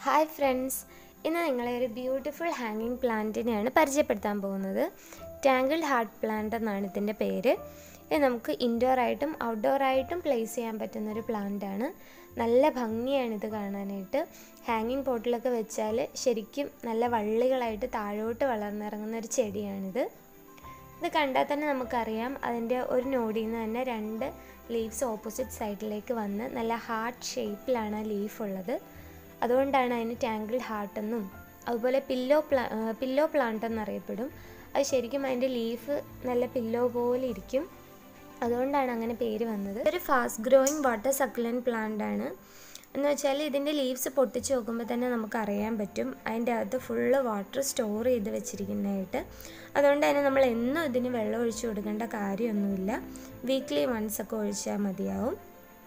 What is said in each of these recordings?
hi friends ഇന്ന് നിങ്ങളെ ഒരു ബ്യൂട്ടിഫുൾ ഹാങ്ങിങ് പ്ലാന്റിനെയാണ് പരിചയപ്പെടുത്താൻ പോകുന്നത് ടാങ്കിൾ ഹാർട്ട് പ്ലാന്റ് എന്നാണ് ഇതിൻ്റെ പേര് ഇത് നമുക്ക് ഇൻഡോർ ആയിട്ടും ഔട്ട്ഡോർ ആയിട്ടും പ്ലേസ് ചെയ്യാൻ പറ്റുന്ന ഒരു പ്ലാന്റ് ആണ് നല്ല ഭംഗിയാണ് ഇത് കാണാനായിട്ട് ഹാങ്ങിങ് പോട്ടിലൊക്കെ വെച്ചാൽ ശരിക്കും നല്ല വള്ളികളായിട്ട് താഴോട്ട് വളർന്നിറങ്ങുന്ന ഒരു ചെടിയാണിത് ഇത് കണ്ടാൽ തന്നെ നമുക്കറിയാം അതിൻ്റെ ഒരു നോഡിൽ നിന്ന് തന്നെ രണ്ട് ലീവ്സ് ഓപ്പോസിറ്റ് സൈഡിലേക്ക് വന്ന് നല്ല ഹാർട്ട് ഷേപ്പിലാണ് ആ ലീഫ് ഉള്ളത് അതുകൊണ്ടാണ് അതിന് ടാങ്കിൾ ഹാർട്ട് എന്നും അതുപോലെ പില്ലോ പ്ലാ പില്ലോ പ്ലാന്റ് എന്നറിയപ്പെടും അത് ശരിക്കും അതിൻ്റെ ലീഫ് നല്ല പില്ലോ പോലെ ഇരിക്കും അതുകൊണ്ടാണ് അങ്ങനെ പേര് വന്നത് ഒരു fast growing water succulent plant ആണ് എന്ന് വെച്ചാൽ ഇതിൻ്റെ ലീവ്സ് പൊട്ടിച്ച് നോക്കുമ്പോൾ തന്നെ നമുക്ക് അറിയാൻ പറ്റും അതിൻ്റെ അകത്ത് ഫുള്ള് വാട്ടർ സ്റ്റോർ ചെയ്ത് വെച്ചിരിക്കുന്നതായിട്ട് അതുകൊണ്ട് തന്നെ നമ്മൾ എന്നും ഇതിന് വെള്ളം ഒഴിച്ചു കൊടുക്കേണ്ട കാര്യമൊന്നുമില്ല വീക്ക്ലി വൺസ് ഒക്കെ ഒഴിച്ചാൽ മതിയാവും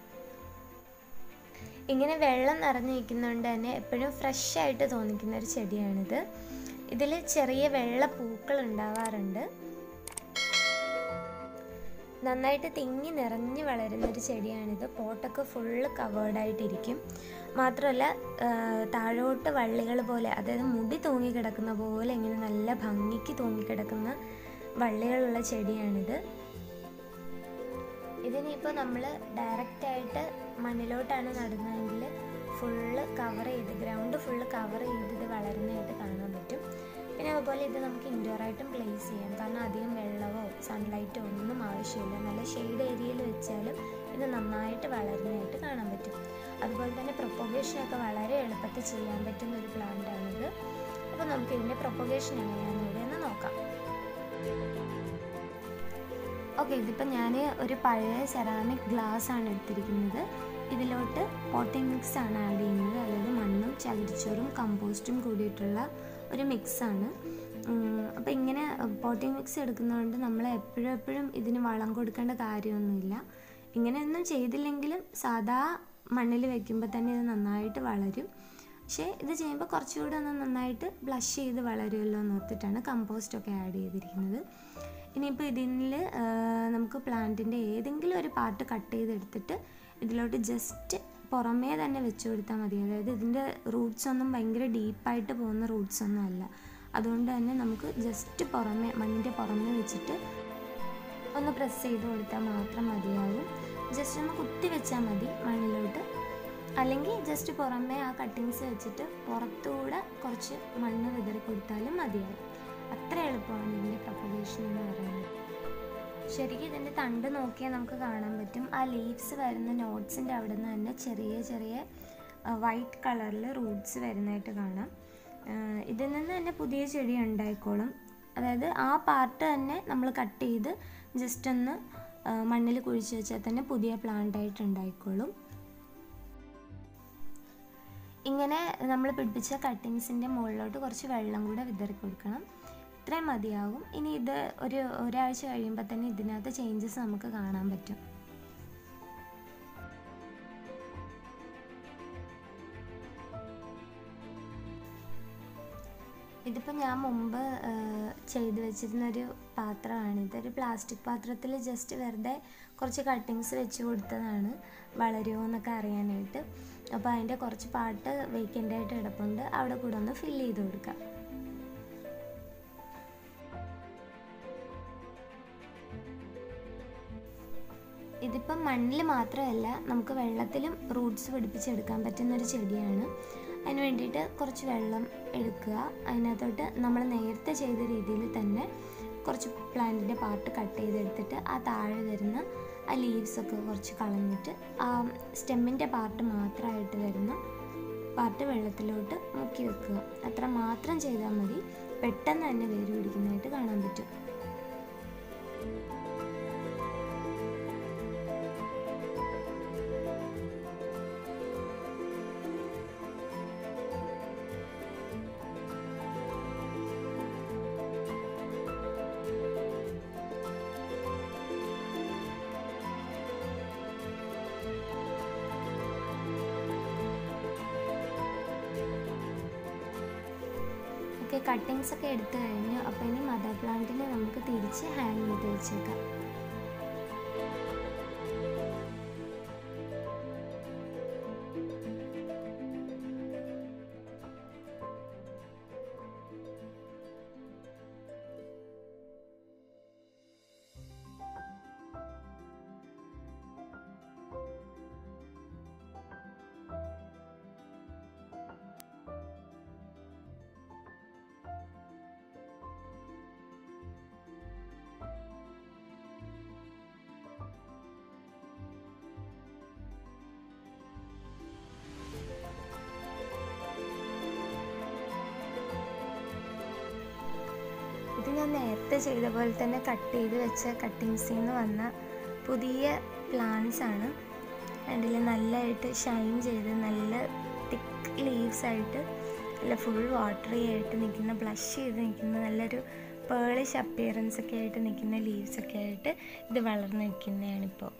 ഇങ്ങനെ വെള്ളം നിറഞ്ഞു നിൽക്കുന്നതുകൊണ്ട് തന്നെ എപ്പോഴും ഫ്രഷ് ആയിട്ട് തോന്നിക്കുന്ന ഒരു ചെടിയാണിത് ഇതിൽ ചെറിയ വെള്ള പൂക്കൾ ഉണ്ടാവാറുണ്ട് നന്നായിട്ട് തിങ്ങി നിറഞ്ഞ് വളരുന്ന ഒരു ചെടിയാണിത് പോട്ടൊക്കെ ഫുള്ള് കവേർഡായിട്ടിരിക്കും മാത്രമല്ല താഴോട്ട് വള്ളികൾ പോലെ അതായത് മുടി തൂങ്ങി കിടക്കുന്ന പോലെ ഇങ്ങനെ നല്ല ഭംഗിക്ക് തൂങ്ങിക്കിടക്കുന്ന വള്ളികളുള്ള ചെടിയാണിത് ഇതിനിപ്പോൾ നമ്മൾ ഡയറക്റ്റായിട്ട് മണ്ണിലോട്ടാണ് നടുന്നതെങ്കിൽ ഫുള്ള് കവർ ചെയ്ത് ഗ്രൗണ്ട് ഫുള്ള് കവർ ചെയ്ത് ഇത് വളരുന്നതായിട്ട് കാണാൻ പറ്റും പിന്നെ അതുപോലെ ഇത് നമുക്ക് ഇൻഡോറായിട്ടും പ്ലേസ് ചെയ്യാം കാരണം അധികം വെള്ളമോ സൺലൈറ്റോ ഒന്നും ആവശ്യമില്ല നല്ല ഷെയ്ഡ് ഏരിയയിൽ വെച്ചാലും ഇത് നന്നായിട്ട് വളരുന്നതായിട്ട് കാണാൻ പറ്റും അതുപോലെ തന്നെ പ്രൊപ്പഗേഷനൊക്കെ വളരെ എളുപ്പത്തിൽ ചെയ്യാൻ പറ്റുന്ന ഒരു പ്ലാന്റാണിത് അപ്പോൾ നമുക്ക് ഇതിൻ്റെ പ്രൊപ്പഗേഷൻ എങ്ങനെയാണെന്ന് ഇവിടെ ഒന്ന് നോക്കാം ഓക്കെ ഇതിപ്പോൾ ഞാൻ ഒരു പഴയ സെറാമിക് ഗ്ലാസ് ആണ് എടുത്തിരിക്കുന്നത് ഇതിലോട്ട് പോട്ടിംഗ് മിക്സ് ആണ് ആഡ് ചെയ്യുന്നത് അതായത് മണ്ണും ചകിരിച്ചോറും കമ്പോസ്റ്റും കൂടിയിട്ടുള്ള ഒരു മിക്സാണ് അപ്പോൾ ഇങ്ങനെ പോട്ടിംഗ് മിക്സ് എടുക്കുന്നതുകൊണ്ട് നമ്മൾ എപ്പോഴും എപ്പോഴും ഇതിന് വളം കൊടുക്കേണ്ട കാര്യമൊന്നുമില്ല ഇങ്ങനെയൊന്നും ചെയ്തില്ലെങ്കിലും സാധാ മണ്ണിൽ വെക്കുമ്പോൾ തന്നെ ഇത് നന്നായിട്ട് വളരും പക്ഷേ ഇത് ചെയ്യുമ്പോൾ കുറച്ചുകൂടെ ഒന്ന് നന്നായിട്ട് ബ്ലഷ് ചെയ്ത് വളരുമല്ലോ എന്ന് ഓർത്തിട്ടാണ് കമ്പോസ്റ്റൊക്കെ ആഡ് ചെയ്തിരിക്കുന്നത് ഇനിയിപ്പോൾ ഇതിൽ നമുക്ക് പ്ലാന്റിൻ്റെ ഏതെങ്കിലും ഒരു പാർട്ട് കട്ട് ചെയ്തെടുത്തിട്ട് ഇതിലോട്ട് ജസ്റ്റ് പുറമേ തന്നെ വെച്ച് കൊടുത്താൽ മതി അതായത് ഇതിൻ്റെ റൂട്ട്സ് ഒന്നും ഭയങ്കര ഡീപ്പായിട്ട് പോകുന്ന റൂട്ട്സ് ഒന്നും അല്ല അതുകൊണ്ട് തന്നെ നമുക്ക് ജസ്റ്റ് പുറമേ മണ്ണിൻ്റെ പുറമേ വെച്ചിട്ട് ഒന്ന് പ്രസ് ചെയ്ത് കൊടുത്താൽ മാത്രം മതിയാകും ജസ്റ്റ് ഒന്ന് കുത്തി വെച്ചാൽ മതി മണ്ണിലോട്ട് അല്ലെങ്കിൽ ജസ്റ്റ് പുറമേ ആ കട്ടിങ്സ് വെച്ചിട്ട് പുറത്തുകൂടെ കുറച്ച് മണ്ണ് വിതറി കൊടുത്താലും മതിയാകും അത്ര എളുപ്പമാണ് ഇതിൻ്റെ പ്രൊപ്പഗേഷൻ എന്ന് പറയുന്നത് ശരിക്കും ഇതിൻ്റെ തണ്ട് നോക്കിയാൽ നമുക്ക് കാണാൻ പറ്റും ആ ലീവ്സ് വരുന്ന നോട്ട്സിൻ്റെ അവിടെ നിന്ന് തന്നെ ചെറിയ ചെറിയ വൈറ്റ് കളറിൽ റൂട്ട്സ് വരുന്നതായിട്ട് കാണാം ഇതിൽ നിന്ന് തന്നെ പുതിയ ചെടി ഉണ്ടായിക്കോളും അതായത് ആ പാർട്ട് തന്നെ നമ്മൾ കട്ട് ചെയ്ത് ജസ്റ്റ് ഒന്ന് മണ്ണിൽ കുഴിച്ച് വെച്ചാൽ തന്നെ പുതിയ പ്ലാന്റ് ആയിട്ട് ഉണ്ടായിക്കോളും ഇങ്ങനെ നമ്മൾ പിടിപ്പിച്ച കട്ടിങ്സിൻ്റെ മുകളിലോട്ട് കുറച്ച് വെള്ളം കൂടെ വിതറി കൊടുക്കണം ഇത്രയും മതിയാകും ഇനി ഇത് ഒരു ഒരാഴ്ച കഴിയുമ്പോൾ തന്നെ ഇതിനകത്ത് ചേഞ്ചസ് നമുക്ക് കാണാൻ പറ്റും ഇതിപ്പോൾ ഞാൻ മുമ്പ് ചെയ്തു വെച്ചിരുന്നൊരു പാത്രമാണ് ഇതൊരു പ്ലാസ്റ്റിക് പാത്രത്തിൽ ജസ്റ്റ് വെറുതെ കുറച്ച് കട്ടിങ്സ് വെച്ച് കൊടുത്തതാണ് വളരുമോ എന്നൊക്കെ അറിയാനായിട്ട് അപ്പോൾ അതിൻ്റെ കുറച്ച് പാട്ട് വേക്കൻ്റായിട്ട് കിടപ്പുണ്ട് അവിടെ കൂടെ ഒന്ന് ഫില്ല് ചെയ്ത് കൊടുക്കാം ഇതിപ്പം മണ്ണിൽ മാത്രമല്ല നമുക്ക് വെള്ളത്തിലും റൂട്ട്സ് പിടിപ്പിച്ചെടുക്കാൻ പറ്റുന്ന ഒരു ചെടിയാണ് അതിന് വേണ്ടിയിട്ട് കുറച്ച് വെള്ളം എടുക്കുക അതിനകത്തോട്ട് നമ്മൾ നേരത്തെ ചെയ്ത രീതിയിൽ തന്നെ കുറച്ച് പ്ലാന്റിൻ്റെ പാർട്ട് കട്ട് ചെയ്തെടുത്തിട്ട് ആ താഴെ വരുന്ന ആ ലീവ്സൊക്കെ കുറച്ച് കളഞ്ഞിട്ട് ആ സ്റ്റെമ്മിൻ്റെ പാർട്ട് മാത്രമായിട്ട് വരുന്ന പാർട്ട് വെള്ളത്തിലോട്ട് മുക്കി വെക്കുക അത്ര മാത്രം ചെയ്താൽ മതി പെട്ടെന്ന് തന്നെ വേര് പിടിക്കുന്നതായിട്ട് കാണാൻ പറ്റും ഓക്കെ കട്ടിങ്സ് ഒക്കെ എടുത്തു കഴിഞ്ഞു അപ്പോൾ ഇനി മദർ പ്ലാന്റിനെ നമുക്ക് തിരിച്ച് ഹാങ് ചെയ്ത് വെച്ചേക്കാം ഇത് ഞാൻ നേരത്തെ ചെയ്ത പോലെ തന്നെ കട്ട് ചെയ്ത് വെച്ച കട്ടിങ്സിൽ നിന്ന് വന്ന പുതിയ പ്ലാന്റ്സ് ആണ് അതിൽ നല്ലതായിട്ട് ഷൈൻ ചെയ്ത് നല്ല തിക്ക് ലീവ്സ് ആയിട്ട് നല്ല ഫുൾ വാട്ടറി ആയിട്ട് നിൽക്കുന്ന ബ്ലഷ് ചെയ്ത് നിൽക്കുന്ന നല്ലൊരു പേളിഷ് അപ്പിയറൻസ് ഒക്കെ ആയിട്ട് നിൽക്കുന്ന ലീവ്സ് ഒക്കെ ആയിട്ട് ഇത് വളർന്നു നിൽക്കുന്നതാണിപ്പോൾ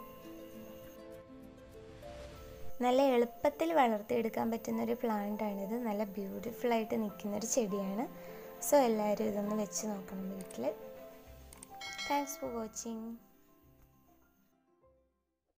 നല്ല എളുപ്പത്തിൽ വളർത്തിയെടുക്കാൻ പറ്റുന്ന ഒരു പ്ലാന്റ് ആണിത് നല്ല ബ്യൂട്ടിഫുൾ ആയിട്ട് നിൽക്കുന്ന ഒരു ചെടിയാണ് സോ എല്ലാവരും ഇതൊന്ന് വെച്ച് നോക്കണം വീട്ടിൽ താങ്ക്സ് ഫോർ വാച്ചിങ്